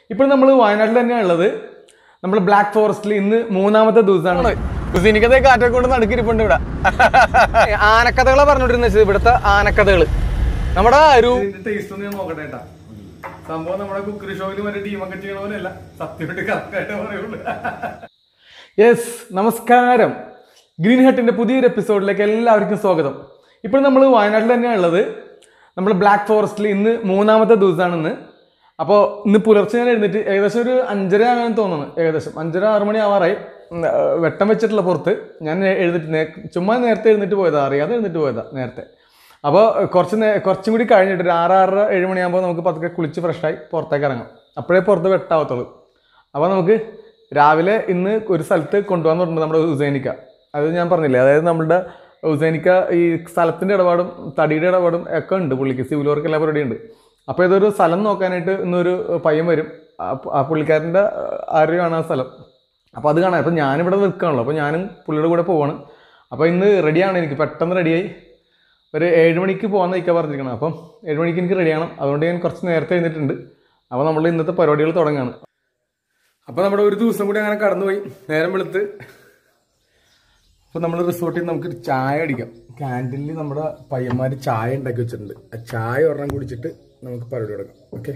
ഇപ്പോൾ നമ്മൾ വയനാട്ടിൽ തന്നെയാണ് ഉള്ളത് നമ്മൾ ബ്ലാക്ക് ഫോറസ്റ്റിൽ ഇന്ന് മൂന്നാമത്തെ ദിവസമാണ് എനിക്കതേ കാറ്റൊക്കെ കൊണ്ട് നടുക്കിരിപ്പുണ്ട് ഇവിടെ ആനക്കഥകളെ പറഞ്ഞോണ്ടിരുന്നത് ഇവിടുത്തെ ആനക്കഥകള് നമ്മുടെ ഒരു ടേസ്റ്റ് ഒന്ന് ഞാൻ നോക്കട്ടെ കേട്ടാ സംഭവം നമ്മുടെ കുക്കറി ഷോയിൽ മറ്റേ ടീമൊക്കെ ചെയ്യണ പോലെയല്ല സത്യമായിട്ട് കറക്റ്റായിട്ട് പറയുള്ളൂ യെസ് നമസ്കാരം ഗ്രീൻ ഹട്ടിന്റെ പുതിയൊരു എപ്പിസോഡിലേക്ക് എല്ലാവർക്കും സ്വാഗതം ഇപ്പോൾ നമ്മൾ വയനാട്ടിൽ തന്നെയാണ് ഉള്ളത് നമ്മൾ ബ്ലാക്ക് ഫോറസ്റ്റിൽ ഇന്ന് മൂന്നാമത്തെ ദിവസമാണ് ഇന്ന് അപ്പോൾ ഇന്ന് പുലർച്ചെ ഞാൻ എഴുന്നേറ്റ് ഏകദേശം ഒരു അഞ്ചര ആകാൻ തോന്നുന്നു ഏകദേശം അഞ്ചര ആറ് മണി ആവാറായി ഉം, ആ, വെട്ടം വെച്ചിട്ടുള്ള പുറത്ത് ഞാൻ എഴുന്നേറ്റ് നേ- ചുമ്മാ നേരത്തെ എഴുന്നേറ്റ് പോയതാ അറിയാതെ എഴുന്നേറ്റ് പോയതാ നേരത്തെ അപ്പോൾ കുറച്ച് നേ കുറച്ചും കൂടി കഴിഞ്ഞിട്ട് ഒരു ആറ് ആറര ഏഴ് മണിയാകുമ്പോൾ നമുക്ക് പതുക്കെ കുളിച്ച് ഫ്രഷായി പുറത്തേക്ക് ഇറങ്ങാം അപ്പോഴേ പുറത്ത് വെട്ടാവത്തുള്ളൂ അപ്പോൾ നമുക്ക് രാവിലെ ഇന്ന് ഒരു സ്ഥലത്ത് കൊണ്ടുപോകാൻ പറഞ്ഞിട്ടുണ്ട് നമ്മുടെ ഉസൈനിക്ക അത് ഞാൻ പറഞ്ഞില്ലേ അതായത് നമ്മുടെ ഉസൈനിക്ക ഈ സ്ഥലത്തിൻ്റെ ഇടപാടും തടിയുടെ ഇടപാടും ഒക്കെ ഉണ്ട് പുള്ളിക്ക് സിവിൽ വർക്ക് എല്ലാ പരിപാടിയും ഉണ്ട് അപ്പോൾ ഇതൊരു സ്ഥലം നോക്കാനായിട്ട് ഇന്നൊരു പയ്യൻ വരും ആ പു- ആ പുള്ളിക്കാരൻ്റെ ആരോഗ്യമാണ് ആ സ്ഥലം അപ്പോൾ അത് കാണാൻ അപ്പോൾ ഞാനിവിടെ നിൽക്കുകയാണല്ലോ അപ്പോൾ ഞാനും പുള്ളിയുടെ കൂടെ പോവാണ് അപ്പോൾ ഇന്ന് റെഡിയാണ് എനിക്ക് പെട്ടെന്ന് റെഡിയായി ഒരു ഏഴ് മണിക്ക് പോകാൻ നിൽക്കാൻ പറഞ്ഞിരിക്കണം അപ്പം ഏഴ് മണിക്ക് എനിക്ക് റെഡിയാണം അതുകൊണ്ട് ഞാൻ കുറച്ച് നേരത്തെ എഴുന്നിട്ടുണ്ട് അപ്പോൾ നമ്മൾ ഇന്നത്തെ പരിപാടികൾ തുടങ്ങുകയാണ് അപ്പോൾ നമ്മുടെ ഒരു ദിവസം കൂടി അങ്ങനെ കടന്നുപോയി നേരം വെളുത്ത് അപ്പോൾ നമ്മൾ റിസോർട്ടിൽ നിന്ന് നമുക്ക് ചായ അടിക്കാം ക്യാൻറ്റീനിൽ നമ്മുടെ പയ്യന്മാർ ചായ ഉണ്ടാക്കി വെച്ചിട്ടുണ്ട് ആ ചായ ഒരെണ്ണം കുടിച്ചിട്ട് നമുക്ക് പരിപാടി തുടങ്ങാം ഓക്കെ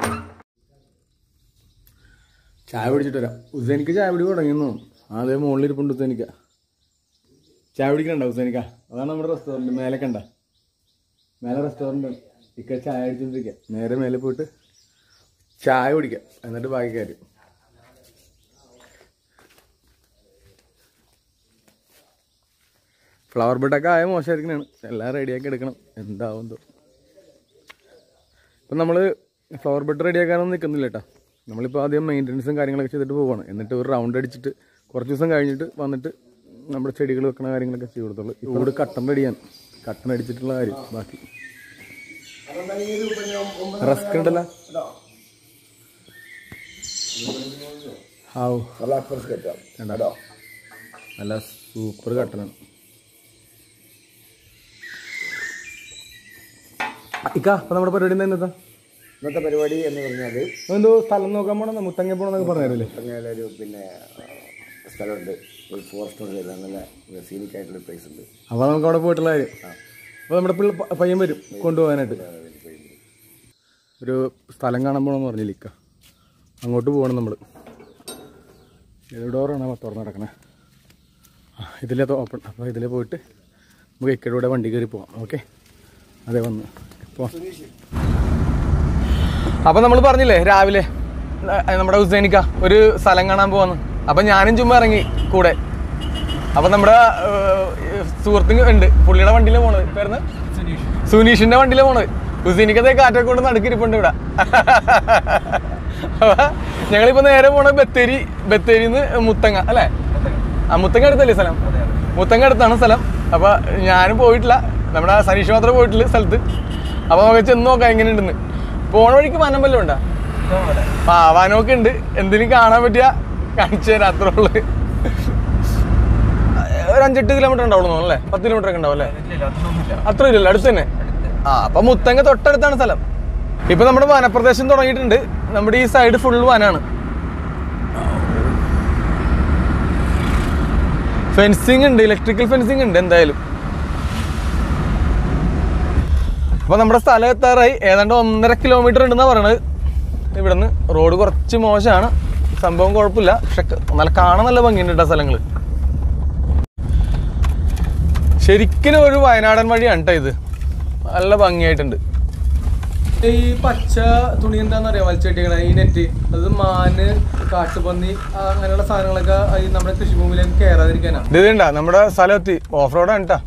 ചായ കുടിച്ചിട്ട് വരാം ഉസേനിക്ക് ചായ പിടി തുടങ്ങിയെന്നു അതേ മുകളിൽ ഇരിപ്പുണ്ട് ഉസേനിക്ക ചായ കുടിക്കണ്ട ഉസേനിക്ക അതാണ് നമ്മുടെ റെസ്റ്റോറൻറ്റ് മേലെ കണ്ട മേലെ റെസ്റ്റോറൻറ്റ് ഇക്ക ചായ അടിച്ചോണ്ടിരിക്കുക നേരെ മേലെ പോയിട്ട് ചായ കുടിക്കാം എന്നിട്ട് ബാക്കി കാര്യം ഫ്ലവർ ബെഡൊക്കെ ആയ മോശമായിരിക്കണാണ് എല്ലാം റെഡിയാക്കി എടുക്കണം എന്താവും തോ ഇപ്പം നമ്മൾ ഫ്ലവർ ബെഡ് റെഡിയാക്കാനൊന്നും നിൽക്കുന്നില്ല കേട്ടോ നമ്മളിപ്പോൾ ആദ്യം മെയിൻ്റനൻസും കാര്യങ്ങളൊക്കെ ചെയ്തിട്ട് പോവാണ് എന്നിട്ട് ഒരു റൗണ്ട് അടിച്ചിട്ട് കുറച്ച് ദിവസം കഴിഞ്ഞിട്ട് വന്നിട്ട് നമ്മുടെ ചെടികൾ വെക്കണ കാര്യങ്ങളൊക്കെ ചെയ്ത് കൊടുത്തുള്ളൂ ഇപ്പോൾ ഇവിടെ കട്ടൻ റെഡിയാണ് കട്ടൻ അടിച്ചിട്ടുള്ള കാര്യം ബാക്കി റസ്ക് ഉണ്ടല്ലോ ഹാവ് കണ്ടോ നല്ല സൂപ്പർ കട്ടനാണ് ഇക്ക അപ്പൊ നമ്മുടെ പരിപാടി എന്താ ഇന്നത്തെ ഇന്നത്തെ പരിപാടി എന്ന് പറഞ്ഞാൽ എന്തോ സ്ഥലം നോക്കാൻ പോണെന്ന് മുത്തങ്ങ പോണെന്നൊക്കെ പറഞ്ഞല്ലേ ഒരു പിന്നെ സ്ഥലമുണ്ട് ഒരു ഫോറസ്റ്റ് വരുന്ന നല്ല സീനിക് ആയിട്ടുള്ള പ്ലേസ് ഉണ്ട് അപ്പൊ നമുക്ക് അവിടെ പോയിട്ടുള്ള കാര്യം അപ്പൊ നമ്മുടെ പിള്ള പ- പയ്യൻ വരും കൊണ്ടുപോകാനായിട്ട് ഒരു സ്ഥലം കാണാൻ പോണെന്ന് പറഞ്ഞില്ല ഇക്ക അങ്ങോട്ട് പോകണം നമ്മൾ ഏത് ഡോറാണ് തുറന്ന് നടക്കണേ ആ ഇതിലെ ഓപ്പൺ അപ്പോൾ ഇതിലെ പോയിട്ട് നമുക്ക് ഇക്കയുടെ കൂടെ വണ്ടി കയറി പോവാം ഓക്കെ അതെ വന്ന് പോവാം അപ്പൊ നമ്മൾ പറഞ്ഞില്ലേ രാവിലെ ഏ, നമ്മുടെ ഹുസൈനിക്ക ഒരു സ്ഥലം കാണാൻ പോവാന്ന് അപ്പൊ ഞാനും ചുമ്മാ ഇറങ്ങി കൂടെ അപ്പൊ നമ്മുടെ സുഹൃത്തും ഉണ്ട് പുള്ളിയുടെ വണ്ടിയിലെ പോണത് പേരുന്ന് സുനീഷിന്റെ വണ്ടിയിലെ പോണത് ഹുസൈനിക്കത്തെ കാറ്റൊക്കെ കൊണ്ട് നടുക്കിരിപ്പുണ്ട് ഇവിടെ അപ്പൊ ഞങ്ങളിപ്പോ നേരെ പോണത് ബത്തേരി ബത്തേരിന്ന് മുത്തങ്ങ അല്ലേ ആ മുത്തങ്ങ അടുത്തല്ലേ സ്ഥലം മുത്തങ്ങ അടുത്താണ് സ്ഥലം അപ്പൊ ഞാനും പോയിട്ടില്ല നമ്മുടെ സനീഷ് മാത്രമേ പോയിട്ടില്ല സ്ഥലത്ത് അപ്പൊ നമുക്ക് ചെന്ന് നോക്കാം എങ്ങനെയുണ്ടെന്ന് പോണ വഴിക്ക് വനം വല്ലതും ഉണ്ടാ ആ വനമൊക്കെ ഉണ്ട് എന്തിനും കാണാൻ പറ്റിയ കാണിച്ചു തരാം അത്രേ ഉള്ളു ഒരു അഞ്ചെട്ട് കിലോമീറ്റർ ഉണ്ടാവുള്ളൂ അല്ലേ പത്ത് കിലോമീറ്റർ ഒക്കെ ഉണ്ടാവും അല്ലേ അത്ര ഇല്ലല്ലോ അടുത്ത് തന്നെ ആ അപ്പൊ മുത്തങ്ങ തൊട്ടടുത്താണ് സ്ഥലം ഇപ്പൊ നമ്മുടെ വനപ്രദേശം തുടങ്ങിയിട്ടുണ്ട് നമ്മുടെ ഈ സൈഡ് ഫുൾ വനാണ് ഫെൻസിങ് ഉണ്ട് ഇലക്ട്രിക്കൽ ഫെൻസിങ് ഉണ്ട് എന്തായാലും അപ്പൊ നമ്മുടെ സ്ഥലം എത്താറായി ഏതാണ്ട് ഒന്നര കിലോമീറ്റർ ഉണ്ടെന്നാ പറയണത് ഇവിടുന്ന് റോഡ് കുറച്ച് മോശമാണ് സംഭവം കുഴപ്പമില്ല പക്ഷെ നല്ല കാണാൻ നല്ല ഭംഗിയുണ്ട് കേട്ടോ സ്ഥലങ്ങൾ ശരിക്കും ഒരു വയനാടൻ വഴിയാണ് കേട്ടോ ഇത് നല്ല ഭംഗിയായിട്ടുണ്ട് ഈ പച്ച തുണി എന്താന്ന് അറിയാം വലിച്ചെട്ടിക്കണ ഈ നെറ്റ് അത് മാന് കാട്ടുപന്നി ആ, അങ്ങനെയുള്ള സാധനങ്ങളൊക്കെ ഈ നമ്മുടെ കൃഷിഭൂമിയിലേക്ക് കയറാതിരിക്കാനാണ് ഇത് ഇതുണ്ടാ നമ്മുടെ സ്ഥലം എത്തി ഓഫ് റോഡാണ് കേട്ടാ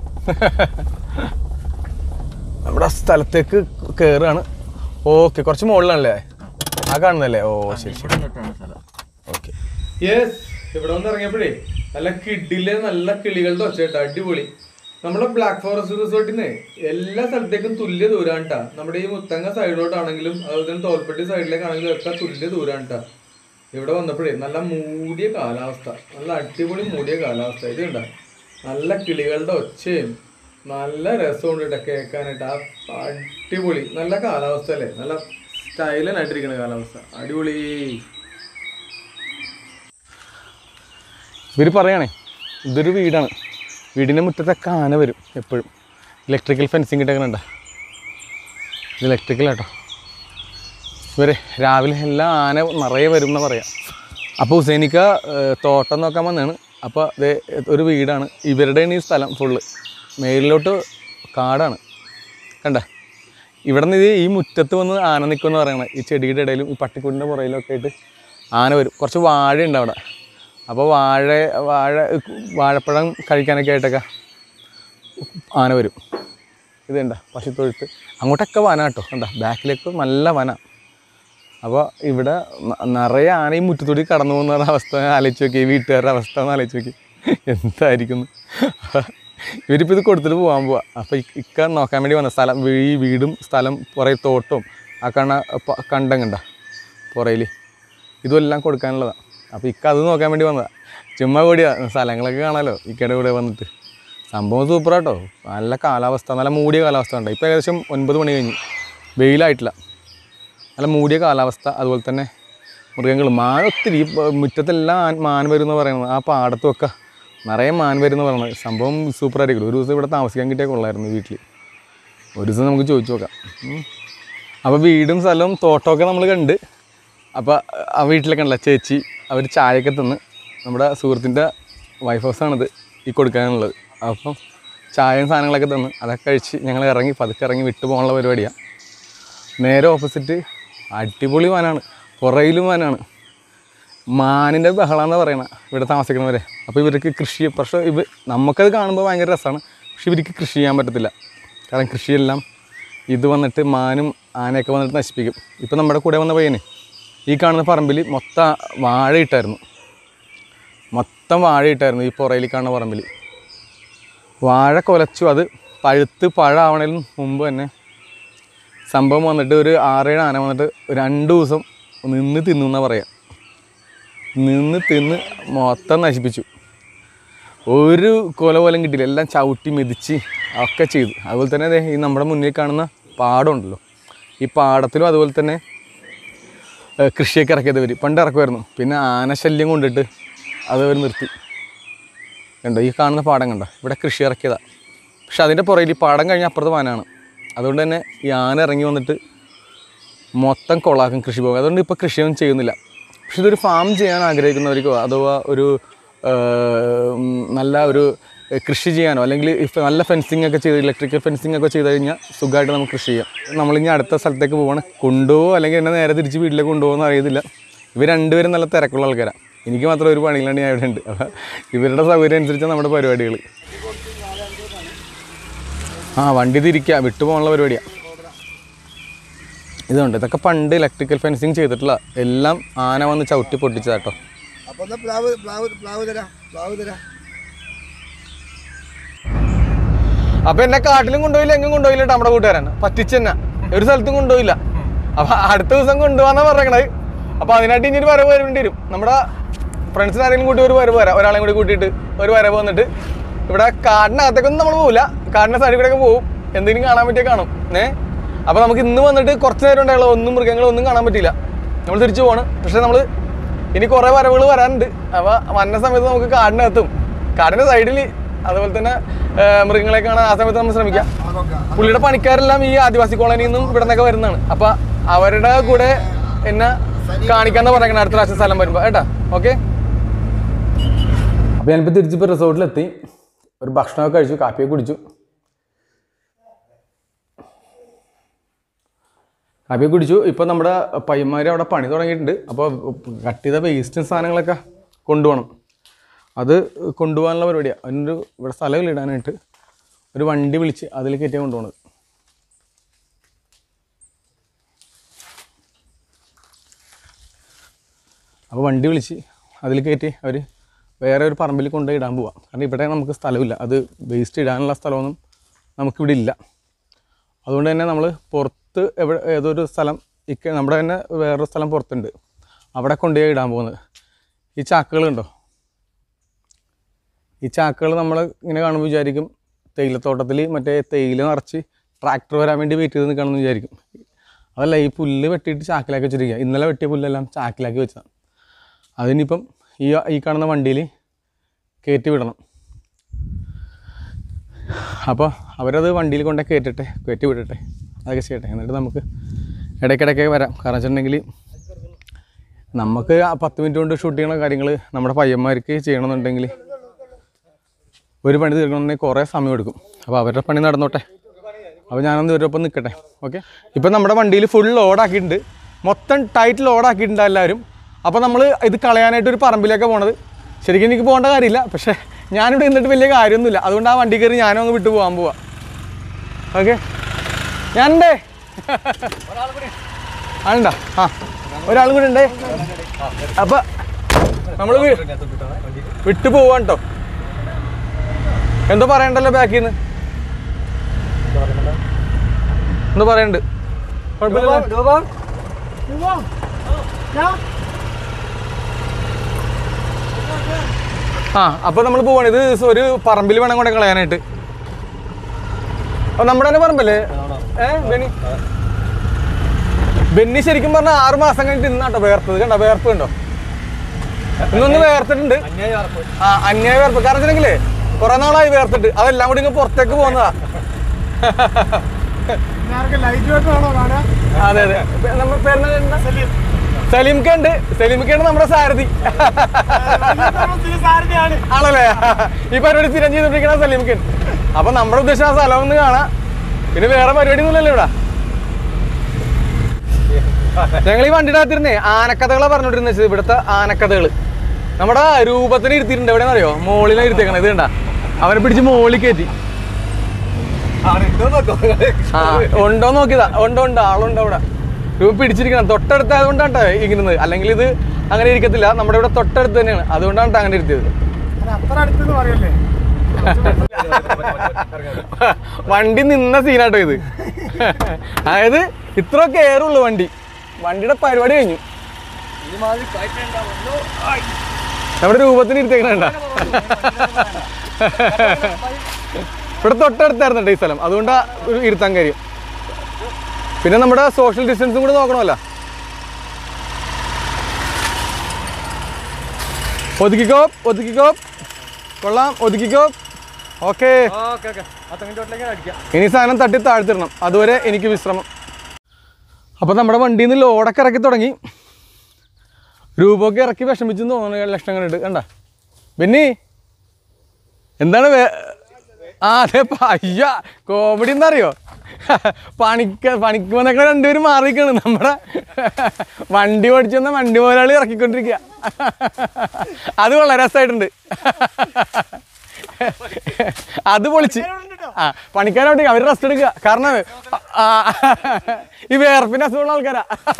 നമ്മുടെ സ്ഥലത്തേക്ക് കയറുകയാണ് ഓക്കെ കുറച്ച് മുകളിലാണല്ലേ ആ കാണുന്നല്ലേ ഓ ശരി ശരി ഓക്കെ യെസ് ഇവിടെ വന്ന് ഇറങ്ങിയപ്പോഴേ നല്ല കിഡിലെ നല്ല കിളികളുടെ ഒച്ചേട്ടാ അടിപൊളി നമ്മുടെ ബ്ലാക്ക് ഫോറസ്റ്റ് റിസോർട്ടിൽ നിന്ന് എല്ലാ സ്ഥലത്തേക്കും തുല്യ ദൂരാണ് ട്ടാ നമ്മുടെ ഈ മുത്തങ്ങ സൈഡിലോട്ടാണെങ്കിലും അതുപോലെ തന്നെ തോൽപ്പെട്ടി സൈഡിലേക്കാണെങ്കിലും ഒക്കെ തുല്യ ദൂരാണ് ട്ടാ ഇവിടെ വന്നപ്പോഴേ നല്ല മൂടിയ കാലാവസ്ഥ നല്ല അടിപൊളി മൂടിയ കാലാവസ്ഥ ഇത് കണ്ട നല്ല കിളികളുടെ ഒച്ചയും നല്ല രസമുണ്ട് കേട്ടോ കേൾക്കാനായിട്ട് ആ അടിപൊളി നല്ല കാലാവസ്ഥ അല്ലേ നല്ല സ്റ്റൈലനായിട്ടിരിക്കണ കാലാവസ്ഥ അടിപൊളി ഇവർ പറയണേ ഇതൊരു വീടാണ് വീടിൻ്റെ മുറ്റത്തൊക്കെ ആന വരും എപ്പോഴും ഇലക്ട്രിക്കൽ ഫെൻസിങ് ഇട്ടേക്കണുണ്ട ഇത് ഇലക്ട്രിക്കൽ കേട്ടോ ഇവരെ രാവിലെ എല്ലാം ആന നിറയെ വരും എന്ന് പറയാം അപ്പോൾ ഹുസൈനിക്ക ഏഹ്, തോട്ടം നോക്കാൻ വന്നതാണ് അപ്പോൾ ഇത് ഒരു വീടാണ് ഇവരുടെയാണ് ഈ സ്ഥലം ഫുള്ള് മേലിലോട്ട് കാടാണ് കണ്ട ഇവിടെ നിന്ന് ഈ മുറ്റത്ത് വന്ന് ആന നിൽക്കുമെന്ന് പറയണത് ഈ ചെടിയുടെ ഇടയിലും ഈ പട്ടിക്കൂടിൻ്റെ പുറയിലും ഒക്കെ ആയിട്ട് ആന വരും കുറച്ച് വാഴയുണ്ട് അവിടെ അപ്പോൾ വാഴ വാഴ വാഴപ്പഴം കഴിക്കാനൊക്കെ ആയിട്ടൊക്കെ ആന വരും ഇത് കണ്ട പശുത്തൊഴുത്ത് അങ്ങോട്ടൊക്കെ വന കേട്ടോ കണ്ട ബാക്കിലേക്ക് നല്ല വന അപ്പോൾ ഇവിടെ ന- നിറയെ ആന ഈ മുറ്റത്തൂടി കടന്നു പോകുന്ന അവസ്ഥ ആലോചിച്ച് നോക്കി ഈ വീട്ടുകാരുടെ അവസ്ഥ ഒന്ന് ആലോചിച്ച് നോക്കി എന്തായിരിക്കും ഇവരിപ്പോൾ ഇത് കൊടുത്തിട്ട് പോകാൻ പോവാ അപ്പോൾ ഇക്ക നോക്കാൻ വേണ്ടി വന്ന സ്ഥലം ഈ വീടും സ്ഥലം കുറേ തോട്ടവും ആ കണ്ണ പ- കണ്ടം കണ്ട പുറയിൽ ഇതെല്ലാം കൊടുക്കാനുള്ളതാണ് അപ്പോൾ ഇക്ക അത് നോക്കാൻ വേണ്ടി വന്നതാണ് ചുമ്മാ കൂടിയാ സ്ഥലങ്ങളൊക്കെ കാണാമല്ലോ ഇക്കയുടെ കൂടെ വന്നിട്ട് സംഭവം സൂപ്പറാട്ടോ നല്ല കാലാവസ്ഥ നല്ല മൂടിയ കാലാവസ്ഥ ഉണ്ട് ഇപ്പോൾ ഏകദേശം ഒൻപത് മണി കഴിഞ്ഞു വെയിലായിട്ടില്ല നല്ല മൂടിയ കാലാവസ്ഥ അതുപോലെ തന്നെ മൃഗങ്ങൾ മാൻ ഒത്തിരി ഈ പ- മുറ്റത്തെല്ലാം ആൻ- മാൻ വരും എന്ന് പറയുന്നത് ആ പാടത്തുമൊക്കെ നിറയെ മാൻ വരും എന്ന് പറയുന്നത് സംഭവം സൂപ്പറായിരിക്കും ഒരു ദിവസം ഇവിടെ താമസിക്കാൻ കിട്ടിയ കൊള്ളായിരുന്നു വീട്ടിൽ ഒരു ദിവസം നമുക്ക് ചോദിച്ചു നോക്കാം ഉം. അപ്പോൾ വീടും സ്ഥലവും തോട്ടമൊക്കെ നമ്മൾ കണ്ട് അപ്പോൾ ആ വീട്ടിലൊക്കെ ഉണ്ടല്ലോ ചേച്ചി അവർ ചായയൊക്കെ തിന്ന് നമ്മുടെ സുഹൃത്തിൻ്റെ വൈഫ് ഹൗസാണിത് ഈ കൊടുക്കാനുള്ളത് അപ്പം ചായയും സാധനങ്ങളൊക്കെ തന്ന് അതൊക്കെ കഴിച്ച് ഞങ്ങൾ ഇറങ്ങി പതുക്കെ ഇറങ്ങി വിട്ടു പോകാനുള്ള പരിപാടിയാണ് നേരെ ഓപ്പോസിറ്റ് അടിപൊളി മാനാണ് പുറയിലും മാനാണ് മാനിൻ്റെ ബഹളാന്ന് പറയണ ഇവിടെ താമസിക്കണവരെ അപ്പോൾ ഇവർക്ക് കൃഷി പക്ഷേ ഇവ നമുക്കത് കാണുമ്പോൾ ഭയങ്കര രസമാണ് പക്ഷെ ഇവർക്ക് കൃഷി ചെയ്യാൻ പറ്റത്തില്ല കാരണം കൃഷിയെല്ലാം ഇത് വന്നിട്ട് മാനും ആനയൊക്കെ വന്നിട്ട് നശിപ്പിക്കും ഇപ്പം നമ്മുടെ കൂടെ വന്ന പയ്യന് ഈ കാണുന്ന പറമ്പിൽ മൊത്തം വാഴ ഇട്ടായിരുന്നു മൊത്തം വാഴ ഇട്ടായിരുന്നു ഈ പുറയിൽ കാണുന്ന പറമ്പിൽ വാഴ കൊലച്ചു അത് പഴുത്ത് പഴമാവണതിന് മുമ്പ് തന്നെ സംഭവം വന്നിട്ട് ഒരു ആറേഴ് ആന വന്നിട്ട് രണ്ട് ദിവസം നിന്ന് തിന്നു എന്നാ പറയാം നിന്ന് തിന്ന് മൊത്തം നശിപ്പിച്ചു ഒരു കൊല പോലും കിട്ടിയില്ല എല്ലാം ചവിട്ടി മെതിച്ച് ഒക്കെ ചെയ്തു അതുപോലെ തന്നെ ദേ ഈ നമ്മുടെ മുന്നിൽ കാണുന്ന പാടമുണ്ടല്ലോ ഈ പാടത്തിലും അതുപോലെ തന്നെ ഏഹ്, കൃഷിയൊക്കെ ഇറക്കിയത് വരും പണ്ട് ഇറക്കുമായിരുന്നു പിന്നെ ആനശല്യം കൊണ്ടിട്ട് അത് അവർ നിർത്തി കണ്ടോ ഈ കാണുന്ന പാടം കണ്ടോ ഇവിടെ കൃഷി ഇറക്കിയതാണ് പക്ഷെ അതിൻ്റെ പുറകിൽ ഈ പാടം കഴിഞ്ഞ അപ്പുറത്ത് പാനാണ് അതുകൊണ്ട് തന്നെ ഈ ആന ഇറങ്ങി വന്നിട്ട് മൊത്തം കൊളാക്കും കൃഷി പോകും അതുകൊണ്ട് ഇപ്പോൾ കൃഷിയൊന്നും ചെയ്യുന്നില്ല പക്ഷെ ഇതൊരു ഫാം ചെയ്യാൻ ആഗ്രഹിക്കുന്നവർക്കോ അഥവാ ഒരു ആ, ഉം, നല്ല ഒരു ഏ, കൃഷി ചെയ്യാനോ അല്ലെങ്കിൽ ഇഫ് നല്ല ഫെൻസിങ് ഒക്കെ ചെയ്ത് ഇലക്ട്രിക്കൽ ഫെൻസിങ് ഒക്കെ ചെയ്ത് കഴിഞ്ഞാൽ സുഖമായിട്ട് നമുക്ക് കൃഷി ചെയ്യാം നമ്മളിനി അടുത്ത സ്ഥലത്തേക്ക് പോവാണ് കൊണ്ടുപോകുമോ അല്ലെങ്കിൽ എന്നെ നേരെ തിരിച്ച് വീട്ടിലേക്ക് കൊണ്ടുപോകുമെന്ന് അറിയത്തില്ല ഇവർ രണ്ടുപേരും നല്ല തിരക്കുള്ള ആൾക്കാരാണ് എനിക്ക് മാത്രം ഒരു പണിയിലാണ് ഞാൻ ഇവിടെ ഉണ്ട് അപ്പോൾ ഇവരുടെ സൗകര്യം അനുസരിച്ച് നമ്മുടെ പരിപാടികൾ ആ വണ്ടി തിരിക്കുക വിട്ടുപോകാനുള്ള പരിപാടിയാണ് ഇതുണ്ട് ഇതൊക്കെ പണ്ട് ഇലക്ട്രിക്കൽ ഫെൻസിങ് ചെയ്തിട്ടുള്ള എല്ലാം ആന വന്ന് ചവിട്ടി പൊട്ടിച്ചതാട്ടോ അപ്പൊ എന്നാ പ്ലാവ് പ്ലാവ് പ്ലാവ് തരാം പ്ലാവ് തരാം അപ്പൊ എന്നെ കാട്ടിലും കൊണ്ടുപോയില്ല എങ്ങും കൊണ്ടുപോയില്ല ട്ടോ നമ്മുടെ കൂട്ടുകാരൻ പറ്റിച്ചെന്നെ ഒരു സ്ഥലത്തും കൊണ്ടുപോയില്ല അപ്പൊ അടുത്ത ദിവസം കൊണ്ടുപോകാന്നാ പറഞ്ഞത് അപ്പൊ അതിനായിട്ട് ഇനി ഒരു വരവ് വരേണ്ടി വരും നമ്മുടെ ഫ്രണ്ട്സിന് ആരെങ്കിലും കൂട്ടി ഒരു വരവ് വരാം ഒരാളെയും കൂടി കൂട്ടിയിട്ട് ഒരു വരവ് വന്നിട്ട് ഇവിടെ കാടിനകത്തേക്കൊന്നും നമ്മൾ പോകില്ല കാടിന്റെ സൈഡിൽ കൂടെ ഒക്കെ പോകും എന്തെങ്കിലും കാണാൻ പറ്റിയാൽ കാണും ഏ അപ്പൊ നമുക്ക് ഇന്ന് വന്നിട്ട് കുറച്ച് നേരം ഉണ്ടായുള്ളൂ ഒന്നും മൃഗങ്ങളും ഒന്നും കാണാൻ പറ്റിയില്ല നമ്മൾ തിരിച്ചു പോവാണ് പക്ഷെ നമ്മൾ ഇനി കുറേ വരവുകൾ വരാനുണ്ട് അപ്പൊ വന്ന സമയത്ത് നമുക്ക് കാടിനകത്തും കാടിന്റെ സൈഡിൽ അതുപോലെ തന്നെ ആ, മൃഗങ്ങളെ കാണാൻ ആ സമയത്ത് നമ്മൾ ശ്രമിക്കാം പുള്ളിയുടെ പണിക്കാരെല്ലാം ഈ ആദിവാസി കോളനിയിൽ നിന്നും ഇവിടെ നിന്നൊക്കെ വരുന്നതാണ് അപ്പൊ അവരുടെ കൂടെ എന്നെ കാണിക്കാന്ന് പറയണം അടുത്ത പ്രാവശ്യം സ്ഥലം വരുമ്പോ കേട്ടാ ഓക്കെ അപ്പൊ ഞാനിപ്പോ തിരിച്ചിപ്പോ റിസോർട്ടിലെത്തി ഒരു ഭക്ഷണമൊക്കെ കഴിച്ചു കാപ്പിയൊക്കെ കുടിച്ചു കാപ്പിയൊക്കെ കുടിച്ചു ഇപ്പൊ നമ്മുടെ പയ്യന്മാർ അവിടെ പണി തുടങ്ങിയിട്ടുണ്ട് അപ്പോൾ കട്ട് ചെയ്ത വേസ്റ്റും സാധനങ്ങളൊക്കെ കൊണ്ടുപോകണം അത് കൊണ്ടുപോകാനുള്ള പരിപാടിയാണ് അതിനൊരു ഇവിടെ സ്ഥലമില്ല ഇടാനായിട്ട് ഒരു വണ്ടി വിളിച്ച് അതിൽ കയറ്റിയാണ് കൊണ്ടുപോകണത് അപ്പോൾ വണ്ടി വിളിച്ച് അതിൽ കയറ്റി അവർ വേറെ ഒരു പറമ്പിൽ കൊണ്ടുപോയി ഇടാൻ പോവാം കാരണം ഇവിടെ നമുക്ക് സ്ഥലമില്ല അത് വേസ്റ്റ് ഇടാനുള്ള സ്ഥലമൊന്നും നമുക്കിവിടെ ഇല്ല അതുകൊണ്ട് തന്നെ നമ്മൾ പുറത്ത് എവിടെ ഏതൊരു സ്ഥലം ഇക്ക നമ്മുടെ തന്നെ വേറൊരു സ്ഥലം പുറത്തുണ്ട് അവിടെ കൊണ്ടുപോയി ഇടാൻ പോകുന്നത് ഈ ചാക്കുകളുണ്ടോ ഈ ചാക്കുകൾ നമ്മൾ ഇങ്ങനെ കാണുമ്പോൾ വിചാരിക്കും തേയിലത്തോട്ടത്തിൽ മറ്റേ തേയില നിറച്ച് ട്രാക്ടർ വരാൻ വേണ്ടി വെയിറ്റ് ചെയ്ത് നിൽക്കണമെന്ന് വിചാരിക്കും അതല്ല ഈ പുല്ല് വെട്ടിയിട്ട് ചാക്കിലാക്കി വെച്ചിരിക്കുക ഇന്നലെ വെട്ടിയ പുല്ലെല്ലാം ചാക്കിലാക്കി വെച്ചതാണ് അതിനിപ്പം ഈ ഈ കാണുന്ന വണ്ടിയിൽ കയറ്റി വിടണം അപ്പോൾ അവരത് വണ്ടിയിൽ കൊണ്ടേ കയറ്റട്ടെ കയറ്റി വിടട്ടെ അതൊക്കെ ചെയ്യട്ടെ എന്നിട്ട് നമുക്ക് ഇടയ്ക്കിടയ്ക്ക് വരാം കാരണം വെച്ചിട്ടുണ്ടെങ്കിൽ നമുക്ക് ആ പത്ത് മിനിറ്റ് കൊണ്ട് ഷൂട്ട് ചെയ്യണ കാര്യങ്ങൾ നമ്മുടെ പയ്യന്മാർക്ക് ചെയ്യണമെന്നുണ്ടെങ്കിൽ ഒരു പണി തീർക്കണമെങ്കിൽ കുറേ സമയം എടുക്കും അപ്പോൾ അവരുടെ പണി നടന്നോട്ടെ അപ്പോൾ ഞാനൊന്ന് ഇവരൊപ്പം നിൽക്കട്ടെ ഓക്കെ ഇപ്പം നമ്മുടെ വണ്ടിയിൽ ഫുൾ ലോഡാക്കിയിട്ടുണ്ട് മൊത്തം ടൈറ്റ് ലോഡാക്കിയിട്ടുണ്ട് എല്ലാവരും അപ്പോൾ നമ്മൾ ഇത് കളയാനായിട്ട് ഒരു പറമ്പിലേക്ക് പോണത് ശരിക്കും എനിക്ക് പോകേണ്ട കാര്യമില്ല പക്ഷേ ഞാനിവിടെ നിന്നിട്ട് വലിയ കാര്യമൊന്നുമില്ല അതുകൊണ്ട് ആ വണ്ടി കയറി ഞാനും അങ്ങ് വിട്ടു പോകാൻ പോവാം ഓക്കെ ഞാനുണ്ടേ ആളുണ്ടാ ആ ഒരാളും കൂടി ഉണ്ടേ അപ്പം നമ്മൾ വിട്ടു പോവാൻ കേട്ടോ എന്തോ പറയണ്ടല്ലോ ബാക്കിൽ നിന്ന് എന്തോ പറയണ്ട് കുഴപ്പമില്ല ആ അപ്പൊ നമ്മൾ പോവാണ് ഇത് ഒരു പറമ്പിൽ വേണം കൂടെ കളയാനായിട്ട് അപ്പൊ നമ്മുടെ തന്നെ പറമ്പല്ലേ ഏ ബെന്നി ബെന്നി ശരിക്കും പറഞ്ഞാൽ ആറ് മാസം കഴിഞ്ഞിട്ട് ഇന്നാട്ടോ വേർത്തത് കണ്ടോ വേർപ്പ് കണ്ടോ ഇന്നൊന്ന് വേർത്തിട്ടുണ്ട് ആ അന്യായ വേർപ്പ് കാരണം വെച്ചിട്ടുണ്ടെങ്കിലേ കുറെ നാളായി വേർത്തിട്ട് അതെല്ലാം കൂടി ഇങ്ങ് പുറത്തേക്ക് പോകുന്നതാ ലൈറ്റ് വെട്ടം ആണോ കാണാൻ അതെ അതെ നമ്മുടെ പേരെന്താ സലീംക്ക ഉണ്ട് സലീംക്കയാണ് നമ്മുടെ സാരഥി സാറിന്റെയാണ് ആണല്ലേ ഈ പരിപാടി സ്ഥിരം ചെയ്തോണ്ടിരിക്കണ സലീംക്കൻ അപ്പൊ നമ്മുടെ ഉദ്ദേശം ആ സ്ഥലം ഒന്ന് കാണാം പിന്നെ വേറെ പരിപാടി ഒന്നുമില്ലല്ലോ ഇവിടെ ഞങ്ങൾ ഈ വണ്ടിയുടെ അകത്തിരുന്നേ ആനക്കഥകളാണ് പറഞ്ഞോണ്ടിരുന്നത് ഇവിടുത്തെ ആനക്കഥകള് നമ്മുടെ രൂപത്തിന് ഇരുത്തിയിട്ടുണ്ട് എവിടെയാണെന്ന് അറിയോ മോളിലാണ് ഇരുത്തിയേക്കണത് ഇത് കണ്ട അവനെ പിടിച്ച് മോളിൽ കയറ്റി ആ ഉണ്ടോ നോക്കിയതാ ഉണ്ടോ ഉണ്ട് ആളുണ്ട് അവിടെ രൂപ പിടിച്ചിരിക്കണം തൊട്ടടുത്തായതുകൊണ്ടാണ് ട്ടോ ഇരിക്കുന്നത് അല്ലെങ്കിൽ ഇത് അങ്ങനെ ഇരിക്കത്തില്ല നമ്മുടെ ഇവിടെ തൊട്ടടുത്ത് തന്നെയാണ് അതുകൊണ്ടാണ് ട്ടോ അങ്ങനെ ഇരുത്തിയത് അത്ര അടുത്തെന്ന് പറയല്ലേ വണ്ടി നിന്ന സീനാട്ടോ ഇത് അതായത് ഇത്ര കയറുള്ളൂ വണ്ടി വണ്ടിയുടെ പരിപാടി കഴിഞ്ഞു നമ്മുടെ രൂപത്തിന് ഇരുത്തേക്കണ ഇവിടെ തൊട്ടടുത്തായിരുന്നു കേട്ടോ ഈ സ്ഥലം അതുകൊണ്ടാ ഒരു ഇരുത്താൻ കാര്യം പിന്നെ നമ്മുടെ സോഷ്യൽ ഡിസ്റ്റൻസും കൂടെ നോക്കണമല്ലോ ഒതുക്കിക്കോ ഒതുക്കിക്കോ കൊള്ളാം ഒതുക്കിക്കോ ഓക്കേ ഇനി സാധനം തട്ടി താഴ്ത്തിടണം അതുവരെ എനിക്ക് വിശ്രമം അപ്പോൾ നമ്മുടെ വണ്ടിയിൽ നിന്ന് ലോഡൊക്കെ ഇറക്കി തുടങ്ങി രൂപമൊക്കെ ഇറക്കി വിഷമിച്ചെന്ന് തോന്നുന്നു ലക്ഷണം കണ്ടിട്ട് കണ്ട ബെന്നി എന്താണ് വേ ആ അതെ അയ്യ കോമഡി എന്നറിയോ പണിക്ക് പണിക്ക് വന്നേക്കണ രണ്ടുപേരും മാറിക്കാണ് നമ്മുടെ വണ്ടി ഓടിച്ചു വന്ന വണ്ടി മുതലാളി ഇറക്കിക്കൊണ്ടിരിക്കുക അത് വളരെ രസമായിട്ടുണ്ട് അത് പൊളിച്ച് ആ പണിക്കാരോട്ട് അവർ റെസ്റ്റ് എടുക്കുക കാരണം ആ, ഈ വേർപ്പിന് അസുഖമുള്ള ആൾക്കാരാ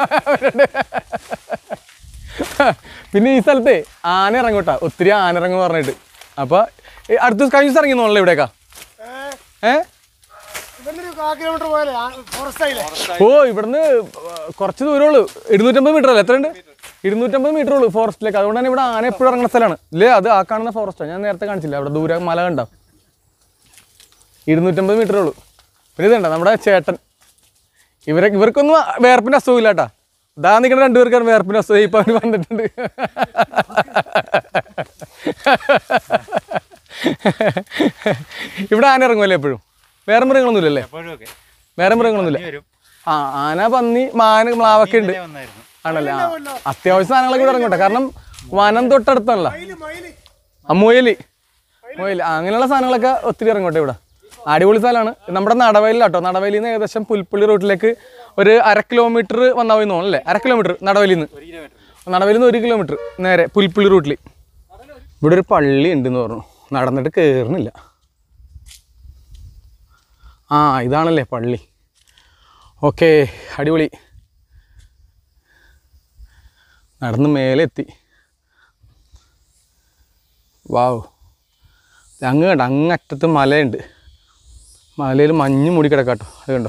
പിന്നെ ഈ സ്ഥലത്തെ ആന ഇറങ്ങൂട്ടാ ഒത്തിരി ആന ഇറങ്ങും പറഞ്ഞിട്ട് അപ്പൊ ഈ അടുത്ത കഴിഞ്ഞ ദിവസം ഇറങ്ങി നോളല്ലേ ഇവിടേക്കാ ഏ ഇവിടുന്ന് കാ കിലോമീറ്റർ പോയാലേ ഫോറസ്റ്റ് ആയില്ലേ ഓ ഇവിടുന്ന് കുറച്ച് ദൂരമുള്ളൂ ഇരുന്നൂറ്റമ്പത് മീറ്റർ അല്ലേ എത്രയുണ്ട് ഇരുന്നൂറ്റമ്പത് മീറ്റർ ഉള്ളൂ ഫോറസ്റ്റിലേക്ക് അതുകൊണ്ടാണ് ഇവിടെ ആന എപ്പോഴും ഇറങ്ങുന്ന സ്ഥലമാണ് ഇല്ലേ അത് ആ കാണുന്ന ഫോറസ്റ്റാണ് ഞാൻ നേരത്തെ കാണിച്ചില്ല അവിടെ ദൂരെ മല കണ്ട ഇരുന്നൂറ്റമ്പത് മീറ്റർ ഉള്ളൂ പിന്നെ ഇതുണ്ട നമ്മുടെ ചേട്ടൻ ഇവരെ ഇവർക്കൊന്നും വേർപ്പിൻ്റെ അസുഖമില്ല കേട്ടാ ഇതാ നിൽക്കുന്ന രണ്ടുപേർക്കാണ് വേർപ്പിൻ്റെ അസുഖം ഇപ്പം അവർ വന്നിട്ടുണ്ട് ഇവിടെ ആന ഇറങ്ങുമല്ലേ എപ്പോഴും വേറെ മൃഗങ്ങളൊന്നുമില്ലല്ലേ വേറെ മൃഗങ്ങളൊന്നുമില്ല ആ ആന പന്നി മാന് മ്ലാവൊക്കെ ഉണ്ട് ആണല്ലേ ആ അത്യാവശ്യം സാധനങ്ങളൊക്കെ ഇവിടെ ഇറങ്ങട്ടെ കാരണം വനം തൊട്ടടുത്താണല്ലോ മയില് മയില് ആ മുയല് മുയല് ആ, അങ്ങനെയുള്ള സാധനങ്ങളൊക്കെ ഒത്തിരി ഇറങ്ങട്ടെ ഇവിടെ അടിപൊളി സ്ഥലമാണ് നമ്മുടെ നടവയലിലാട്ടോ നടവയലിൽ നിന്ന് ഏകദേശം പുൽപ്പള്ളി റൂട്ടിലേക്ക് ഒരു അര കിലോമീറ്റർ വന്നാൽ പോയി തോന്നുന്നു അല്ലേ അര കിലോമീറ്റർ നടവയലിൽ നിന്ന് നടവയലിൽ നിന്ന് ഒരു കിലോമീറ്റർ നേരെ പുൽപ്പള്ളി റൂട്ടിൽ ഇവിടെ ഒരു പള്ളി ഉണ്ടെന്ന് പറഞ്ഞു നടന്നിട്ട് കയറുന്നില്ല ആ ഇതാണല്ലേ പള്ളി ഓക്കെ അടിപൊളി നടന്ന് മേലെ എത്തി വാവ് അങ്ങ് കണ്ട അങ്ങറ്റത്ത് മലയുണ്ട് മലയിൽ മഞ്ഞ് മൂടി കിടക്കാട്ടോ അത് കണ്ടോ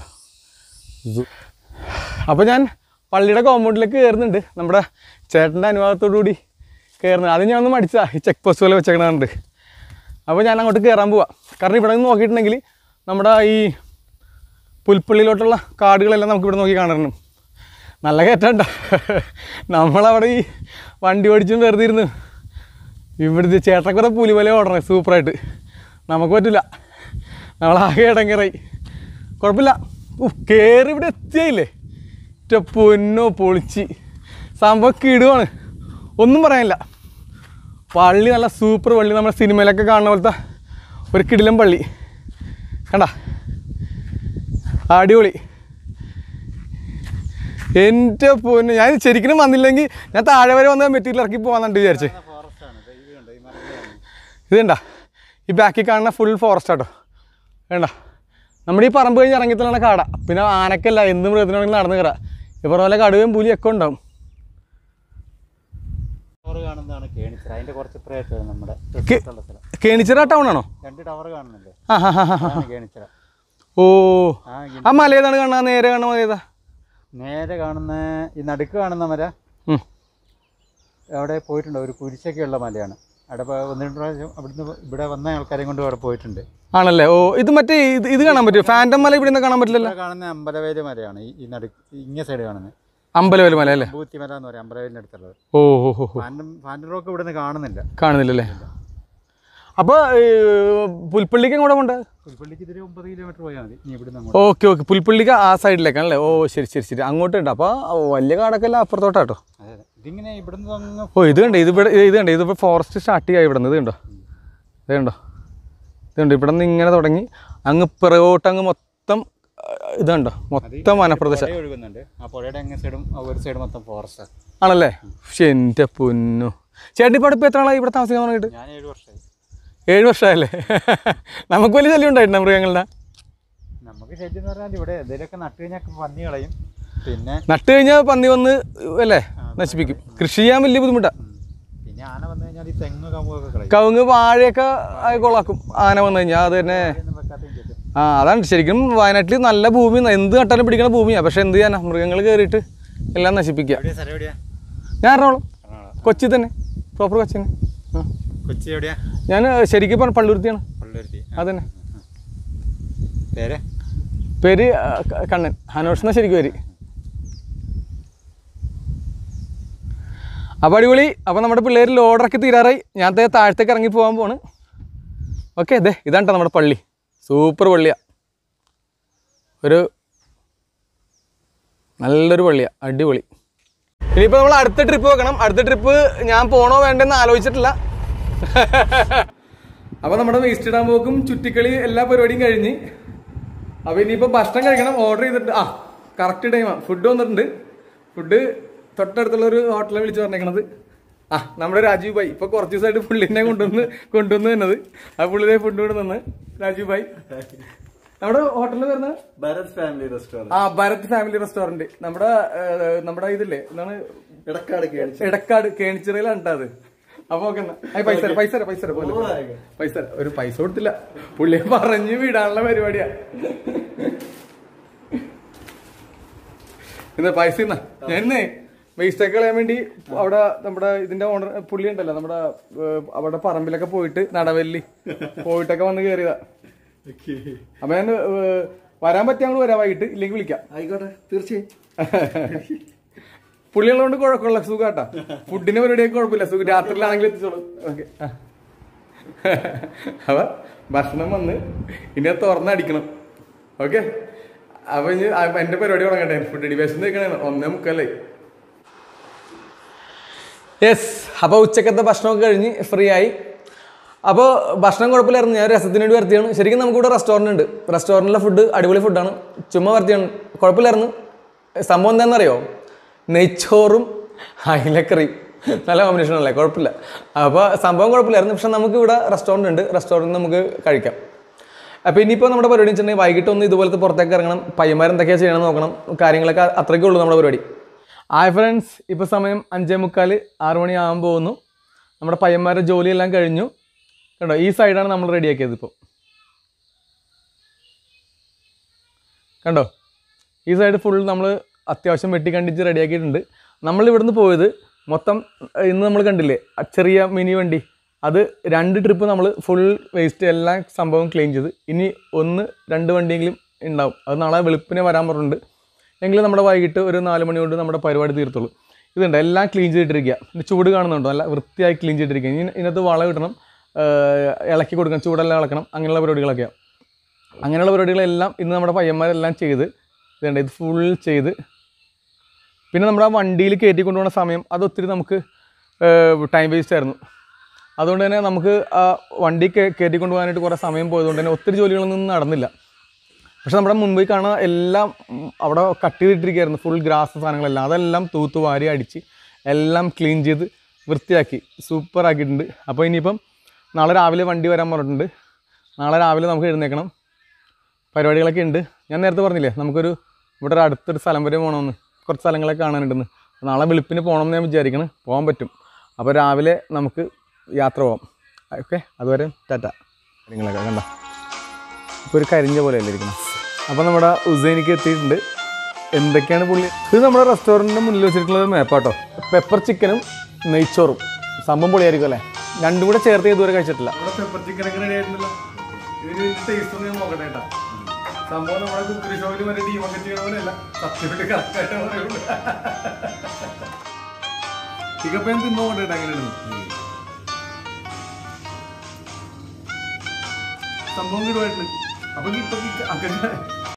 അപ്പോൾ ഞാൻ പള്ളിയുടെ കോമ്പൗണ്ടിലേക്ക് കയറുന്നുണ്ട് നമ്മുടെ ചേട്ടൻ്റെ അനുവാദത്തോടു കൂടി കയറുന്നത് അത് ഞാൻ ഒന്ന് മടിച്ചാ ഈ ചെക്ക് പോസ്റ്റ് പോലെ വെച്ചേക്കണുണ്ട് അപ്പോൾ ഞാൻ അങ്ങോട്ട് കയറാൻ പോവാം കാരണം ഇവിടെ നിന്ന് നോക്കിയിട്ടുണ്ടെങ്കിൽ നമ്മുടെ ഈ പുൽപ്പള്ളിയിലോട്ടുള്ള കാടുകളെല്ലാം നമുക്ക് ഇവിടെ നോക്കി കാണണം നല്ല കയറ്റണ്ട നമ്മളവിടെ ഈ വണ്ടി ഓടിച്ചും വെറുതെ ഇരുന്ന് ഇവിടുത്തെ ചേട്ടക്കുറെ പുലിവല ഓടണേ സൂപ്പറായിട്ട് നമുക്ക് പറ്റില്ല നമ്മളാകെ ഇടങ്ങിറായി കുഴപ്പമില്ല ഉഫ്, കേറി ഇവിടെ എത്തിയില്ലേ ഒറ്റ പൊന്നോ പൊളിച്ച് സംഭവം കിടുവാണ് ഒന്നും പറയാനില്ല പള്ളി നല്ല സൂപ്പർ പള്ളി നമ്മുടെ സിനിമയിലൊക്കെ കാണുന്ന പോലത്തെ ഒരു കിടിലം പള്ളി കണ്ട അടിപൊളി എൻ്റെ പൊന്ന് ഞാൻ ശരിക്കും വന്നില്ലെങ്കിൽ ഞാൻ താഴെ വരെ വന്ന് മെറ്റീരിയൽ ഇറക്കി പോകാന്നുണ്ട് വിചാരിച്ച് ഇത് കണ്ട ഈ ബാക്കിൽ കാണുന്ന ഫുൾ ഫോറസ്റ്റ് ആട്ടോ വേണ്ട നമ്മുടെ ഈ പറമ്പ് കഴിഞ്ഞ് ഇറങ്ങിത്തലാണ് കാട പിന്നെ ആനക്കല്ല എന്ത് മൃഗത്തിനാണെങ്കിലും നടന്ന് കയറാം ഈ പറഞ്ഞ പോലെ കടുവയും പുലിയൊക്കെ ഉണ്ടാവും ടവർ കാണുന്നതാണ് കേണിച്ചിറ അതിന്റെ കുറച്ച് പ്രേറ്റാണ് നമ്മുടെ കെ- തൊട്ടുള്ള സ്ഥലം കേണിച്ചിറ ടൗൺ ആണോ രണ്ട് ടവർ കാണുന്നുണ്ട് ആ ഹാ ഹാ ഹാ അതാണ് കേണിച്ചിറ ഓ ആ ഗി- ആ മല ഏതാണ് കാണുക നേരെ കാണുന്ന മല ഏതാ നേരെ കാണുന്ന ഈ നടുക്ക് കാണുന്ന മല ഉം. അവിടെ പോയിട്ടുണ്ട് ഒരു കുരിശൊക്കെ ഉള്ള മലയാണ് അവിടെ പോ- ഒന്ന് രണ്ട് പ്രാവശ്യം അവിടുന്ന് ഇവിടെ വന്ന ആൾക്കാരെയും കൊണ്ട് അവിടെ പോയിട്ടുണ്ട് ആണല്ലേ ഓ ഇത് മറ്റേ ഇത് ഇത് കാണാൻ പറ്റുമോ ഫാൻറ്റം മല ഇവിടെ നിന്ന് കാണാൻ പറ്റില്ലല്ലോ ഇവിടെ കാണുന്ന അമ്പലവേല് മലയാണ് ഈ- ഈ നടുക്ക് ഇങ്ങ സൈഡ് കാണുന്നത് അമ്പലവല് മല അല്ലേ ബൂത്തിമല എന്ന് പറയും അമ്പലവേലിൻ്റെ അടുത്തുള്ളത് ഓ ഹോ ഹോ ഹോ ഫാൻറ്റം ഫാൻറ്റം റോക്ക് ഇവിടെ നിന്ന് കാണുന്നില്ല കാണുന്നില്ലല്ലേ അപ്പോൾ പുൽപ്പള്ളിക്ക് എങ്ങോട്ടാ പോണ്ടേ പുൽപ്പള്ളിക്ക് ഇതിൽ ഒമ്പത് കിലോമീറ്റർ പോയാൽ മതി നീ ഇവിടുന്ന് അങ്ങോട്ട് ഓക്കെ ഓക്കെ പുൽപ്പള്ളിക്ക് ആ സൈഡിലേക്കാണല്ലേ ഓ ശരി ശരി ശരി അങ്ങോട്ട് ഉണ്ട് അപ്പോൾ വലിയ കാടൊക്കെ അല്ല അപ്പുറത്തോട്ടാട്ടോ അതെ അതെ ഇതിങ്ങനെ ഇവിടുന്ന് അങ്ങ് ഓ ഇത് കണ്ടേ ഇത് ഇവിടെ ഇത് കണ്ടേ ഇതിപ്പോൾ ഫോറസ്റ്റ് സ്റ്റാർട്ട് ചെയ്യാം ഇവിടെ നിന്ന് ഇത് കണ്ടോ ഇത് കണ്ടോ ഇത് കണ്ടോ ഇവിടെ നിന്ന് ഇങ്ങനെ തുടങ്ങി അങ്ങ് പിറകോട്ട് അങ്ങ് മൊത്തം ആ, ഇത് കണ്ടോ മൊത്തം വനപ്രദേശം പുഴ ഒഴുകുന്നുണ്ട് ആ പുഴയുടെ അങ്ങ് സൈഡും ആ ഒരു സൈഡ് മൊത്തം ഫോറസ്റ്റാണ് ആണല്ലേ പക്ഷെ എൻ്റെ പൊന്നു ചേട്ടൻ ഇപ്പോൾ ഇപ്പോൾ എത്ര ആളായി ഇവിടെ താമസിക്കാൻ തുടങ്ങിയിട്ട് ഞാൻ ഏഴ് വർഷമായി ഏഴ് വർഷമായല്ലേ നമുക്ക് വലിയ ശല്യം ഉണ്ടായിട്ടുണ്ട് മൃഗങ്ങളുടെ നമുക്ക് ശല്യം എന്ന് പറഞ്ഞാൽ ഇവിടെ എന്തെങ്കിലുമൊക്കെ നട്ട് കഴിഞ്ഞാൽ പന്നി കളയും പിന്നെ നട്ട് കഴിഞ്ഞാൽ പന്നി വന്ന് അല്ലേ നശിപ്പിക്കും കൃഷി ചെയ്യാൻ വലിയ ബുദ്ധിമുട്ടാണ് ഉം, പിന്നെ ആന വന്നു കഴിഞ്ഞാൽ ഈ തെങ്ങ് കമ്പൊക്കെ കളയും കവുങ്ങ് വാഴയൊക്കെ ആയി കൊളാക്കും ആന വന്നു കഴിഞ്ഞാൽ അത് തന്നെ ഒന്നും വെക്കാത്തതും ചെല്ലും ആ അതാണ് ശരിക്കും വയനാട്ടിൽ നല്ല ഭൂമി എന്ത് നട്ടാലും പിടിക്കുന്ന ഭൂമിയാണ് പക്ഷെ എന്ത് ചെയ്യാനാ മൃഗങ്ങൾ കയറിയിട്ട് എല്ലാം നശിപ്പിക്കുക എവിടെയാ സ്ഥലം എവിടെയാ ഞാൻ എറണാകുളം എറണാകുളം കൊച്ചി തന്നെ പ്രോപ്പർ കൊച്ചി തന്നെ ആ. കൊച്ചി എവിടെയാ ഞാൻ ശരിക്കും പറഞ്ഞ പള്ളുരുത്തിയാണ് പള്ളുരുത്തി അതന്നെ പേര് പേര് ആ, ക- കണ്ണൻ ഹനോഷ് എന്നാ ശരിക്കും പേര് അപ്പോൾ അടിപൊളി അപ്പോൾ നമ്മുടെ പിള്ളേർ ലോഡറൊക്കെ തീരാറായി ഞാൻ ദേ താഴത്തേക്ക് ഇറങ്ങി പോകാൻ പോണ് ഓക്കെ അതെ ഇതാണ് ട്ടോ നമ്മുടെ പള്ളി സൂപ്പർ പള്ളിയാണ് ഒരു നല്ലൊരു പള്ളിയാണ് അടിപൊളി ഇനിയിപ്പോൾ നമ്മൾ അടുത്ത ട്രിപ്പ് വെക്കണം അടുത്ത ട്രിപ്പ് ഞാൻ പോണോ വേണ്ടെന്ന് ആലോചിച്ചിട്ടില്ല അപ്പോൾ നമ്മുടെ വേസ്റ്റ് ഇടാൻ പോക്കും ചുറ്റിക്കളി എല്ലാ പരിപാടിയും കഴിഞ്ഞ് അപ്പോൾ ഇനിയിപ്പോൾ ഭക്ഷണം കഴിക്കണം ഓർഡർ ചെയ്തിട്ട് ആ കറക്റ്റ് ടൈമാണ് ഫുഡ് വന്നിട്ടുണ്ട് ഫുഡ് തൊട്ടടുത്തുള്ള ഒരു ഹോട്ടലിൽ വിളിച്ച് പറഞ്ഞേക്കണത് ആ നമ്മുടെ രാജീവ് ഭായി ഇപ്പോൾ കുറച്ച് ദിവസമായിട്ട് പുള്ളിനെ കൊണ്ടുവന്ന് കൊണ്ടുവന്ന് തന്നത് ആ പുള്ളിയെ ഫുഡ് കൊണ്ട് തന്ന് രാജീവ് ഭായി നമ്മുടെ ഹോട്ടലിൽ വരുന്നത് ഭരത് ഫാമിലി റെസ്റ്റോറന്റ് ആ ഭരത് ഫാമിലി റെസ്റ്റോറന്റ് നമ്മുടെ ഏർ, നമ്മുടെ ഇതില്ലേ എന്താണ് ഇടക്കാട് കേണിച്ചു എടക്കാട് കേണിച്ചിറയിലാണ് ട്ടോ അത് അപ്പൊ ഓക്കെ എന്നാ ഏയ് പൈസ തരാം, പൈസ തരാം, പൈസ തരാം, പോലെ. പൈസ തരാം. ഒരു പൈസ കൊടുത്തില്ല പുള്ളിയെ പറഞ്ഞു വിടാനുള്ള പരിപാടിയാ എന്നാ പൈസ എന്നാ ഞാനിന്നേ വേസ്റ്റ് ഒക്കെ കളയാൻ വേണ്ടി അവിടെ നമ്മുടെ ഇതിന്റെ ഓണർ പുള്ളി ഉണ്ടല്ലോ നമ്മുടെ ഏർ, അവിടെ പറമ്പിലൊക്കെ പോയിട്ട് നടവല്ലി പോയിട്ടൊക്കെ വന്ന് കയറിയതാ അപ്പൊ ഞാൻ ഏർ, വരാൻ പറ്റിയ അങ്ങോട്ട് വരാം വൈകിട്ട് ഇല്ലെങ്കിൽ വിളിക്കാം ആയിക്കോട്ടെ തീർച്ചയായും പുള്ളിയുള്ളതുകൊണ്ട് കുഴപ്പമില്ല സുഖാട്ടാ ഫുഡിന് പരിപാടിയൊക്കെ കുഴപ്പമില്ല സുഖം രാത്രിയിലാണെങ്കിലും എത്തിച്ചോളൂ ഓക്കെ അപ്പൊ ഭക്ഷണം വന്ന് ഇനി അത് തുറന്നടിക്കണം ഓക്കെ അപ്പൊ ഇനി അ- എന്റെ പരിപാടി തുടങ്ങട്ടെ ഫുഡ് ഡിവേഷൻ നിൽക്കണേ ഒന്നേ മുക്കല്ലേ യെസ് അപ്പോൾ ഉച്ചക്കത്തെ ഭക്ഷണമൊക്കെ കഴിഞ്ഞ് ഫ്രീ ആയി അപ്പോൾ ഭക്ഷണം കുഴപ്പമില്ലായിരുന്നു ഞാൻ രസത്തിന് വേണ്ടി വരുത്തിയാണ് ശരിക്കും നമുക്കിവിടെ റെസ്റ്റോറൻറ്റ് ഉണ്ട് റെസ്റ്റോറൻറ്റിലെ ഫുഡ് അടിപൊളി ഫുഡാണ് ചുമ്മാ വരുത്തിയാണ് കുഴപ്പമില്ലായിരുന്നു സംഭവം എന്താണെന്നറിയോ നെയ്ച്ചോറും അയിലക്കറിയും നല്ല കോമ്പിനേഷൻ അല്ലേ കുഴപ്പമില്ല അപ്പോൾ സംഭവം കുഴപ്പമില്ലായിരുന്നു പക്ഷെ നമുക്ക് ഇവിടെ റെസ്റ്റോറൻറ്റ് ഉണ്ട് റെസ്റ്റോറൻറ്റ് നമുക്ക് കഴിക്കാം അപ്പോൾ ഇനിയിപ്പോൾ നമ്മുടെ പരിപാടി വെച്ചിട്ടുണ്ടെങ്കിൽ വൈകിട്ട് ഒന്ന് ഇതുപോലത്തെ പുറത്തേക്ക് ഇറങ്ങണം പയ്യന്മാർ എന്തൊക്കെയാണ് ചെയ്യണമെന്ന് നോക്കണം കാര്യങ്ങളൊക്കെ അത്രയ്ക്കേ ഉള്ളൂ നമ്മുടെ പരിപാടി ഹായ് ഫ്രണ്ട്സ് ഇപ്പോൾ സമയം അഞ്ചേ മുക്കാൽ ആറ് മണിയാകാൻ പോകുന്നു നമ്മുടെ പയ്യന്മാരുടെ ജോലിയെല്ലാം കഴിഞ്ഞു കണ്ടോ ഈ സൈഡാണ് നമ്മൾ റെഡിയാക്കിയത് ഇപ്പോൾ കണ്ടോ ഈ സൈഡ് ഫുൾ നമ്മൾ അത്യാവശ്യം വെട്ടി കണ്ടിച്ച് റെഡിയാക്കിയിട്ടുണ്ട് നമ്മൾ ഇവിടുന്ന് പോയത് മൊത്തം ഏഹ്, ഇന്ന് നമ്മൾ കണ്ടില്ലേ ആ ചെറിയ മിനി വണ്ടി അത് രണ്ട് ട്രിപ്പ് നമ്മൾ ഫുൾ വേസ്റ്റ് എല്ലാ സംഭവം ക്ലീൻ ചെയ്ത് ഇനി ഒന്ന് രണ്ട് വണ്ടിയെങ്കിലും ഉണ്ടാവും അത് നാളെ വെളുപ്പിനെ വരാൻ പറഞ്ഞിട്ടുണ്ട് എങ്കിലും നമ്മുടെ വൈകിട്ട് ഒരു നാല് മണി കൊണ്ട് നമ്മുടെ പരിപാടി തീർത്തുള്ളൂ ഇതുണ്ട് എല്ലാം ക്ലീൻ ചെയ്തിട്ടിരിക്കുക ഇതിൻ്റെ ചൂട് കാണുന്നുണ്ടോ നല്ല വൃത്തിയായി ക്ലീൻ ചെയ്തിട്ടിരിക്കുക ഇനി ഇതിനകത്ത് വളം ഇടണം ഏഹ് ഇളക്കി കൊടുക്കണം ചൂടെല്ലാം ഇളക്കണം അങ്ങനെയുള്ള പരിപാടികളൊക്കെയാണ് അങ്ങനെയുള്ള പരിപാടികളെല്ലാം ഇന്ന് നമ്മുടെ പയ്യന്മാരെല്ലാം ചെയ്ത് ഇതുണ്ട് ഇത് ഫുൾ ചെയ്ത് പിന്നെ നമ്മുടെ ആ വണ്ടിയിൽ കയറ്റി കൊണ്ടുപോകുന്ന സമയം അത് ഒത്തിരി നമുക്ക് ടൈം വേസ്റ്റ് ആയിരുന്നു അതുകൊണ്ട് തന്നെ നമുക്ക് ആ വണ്ടി കേ- കയറ്റി കൊണ്ടുപോകാനായിട്ട് കുറേ സമയം പോയതുകൊണ്ട് തന്നെ ഒത്തിരി ജോലികളൊന്നും നടന്നില്ല പക്ഷെ നമ്മുടെ മുമ്പിൽ കാണുന്ന എല്ലാം ഉം, അവിടെ കട്ട് ചെയ്തിട്ടിരിക്കുകയായിരുന്നു ഫുൾ ഗ്രാസ് സാധനങ്ങളെല്ലാം അതെല്ലാം തൂത്ത് വാരി അടിച്ച് എല്ലാം ക്ലീൻ ചെയ്ത് വൃത്തിയാക്കി സൂപ്പർ ആക്കിയിട്ടുണ്ട് അപ്പോൾ ഇനിയിപ്പം നാളെ രാവിലെ വണ്ടി വരാൻ പറഞ്ഞിട്ടുണ്ട് നാളെ രാവിലെ നമുക്ക് എഴുന്നേക്കണം പരിപാടികളൊക്കെ ഉണ്ട് ഞാൻ നേരത്തെ പറഞ്ഞില്ലേ നമുക്കൊരു ഇവിടെ ഒരു അടുത്തൊരു സ്ഥലം വരെ പോകണമെന്ന് കുറച്ച് സ്ഥലങ്ങളൊക്കെ കാണാനുണ്ടെന്ന് അപ്പോൾ നാളെ വെളുപ്പിന് പോകണം എന്ന് ഞാൻ വിചാരിക്കണം പോകാൻ പറ്റും അപ്പോൾ രാവിലെ നമുക്ക് യാത്ര പോകാം ഓക്കെ അതുവരെ ടാറ്റ കാര്യങ്ങളൊക്കെ കണ്ട ഇപ്പോൾ ഒരു കരിഞ്ഞ പോലെയല്ലേ ഇരിക്കണം അപ്പോൾ നമ്മുടെ ഉസൈനിക്ക് എത്തിയിട്ടുണ്ട് എന്തൊക്കെയാണ് പുള്ളി ഇത് നമ്മുടെ റെസ്റ്റോറൻറ്റിൻ്റെ മുന്നിൽ വെച്ചിട്ടുള്ള ഒരു മേപ്പാട്ടോ പെപ്പർ ചിക്കനും നെയ്ച്ചോറും സംഭവം പൊളിയായിരിക്കും അല്ലേ രണ്ടും കൂടെ ചേർത്ത് ഇതുവരെ കഴിച്ചിട്ടില്ല നമ്മുടെ പെപ്പർ ചിക്കനൊക്കെ റെഡി ആയിട്ടുണ്ടല്ലോ ഇതിന് ടേസ്റ്റ് ഒന്ന് ഞാൻ നോക്കട്ടെ കേട്ടോ സംഭവം നമ്മുടെ കുക്കറി ഷോയിൽ വരെ ടീമൊക്കെ ചെയ്യണ പോലെയല്ല സത്യമായിട്ട് കറക്റ്റായിട്ട് പറയുള്ളൂ ചിക്കപ്പയും തിന്നു കൊണ്ടിട്ട് എങ്ങനെയാണ് സംഭവം കിടുവായിട്ടുണ്ട് അപ്പൊ ഇപ്പൊ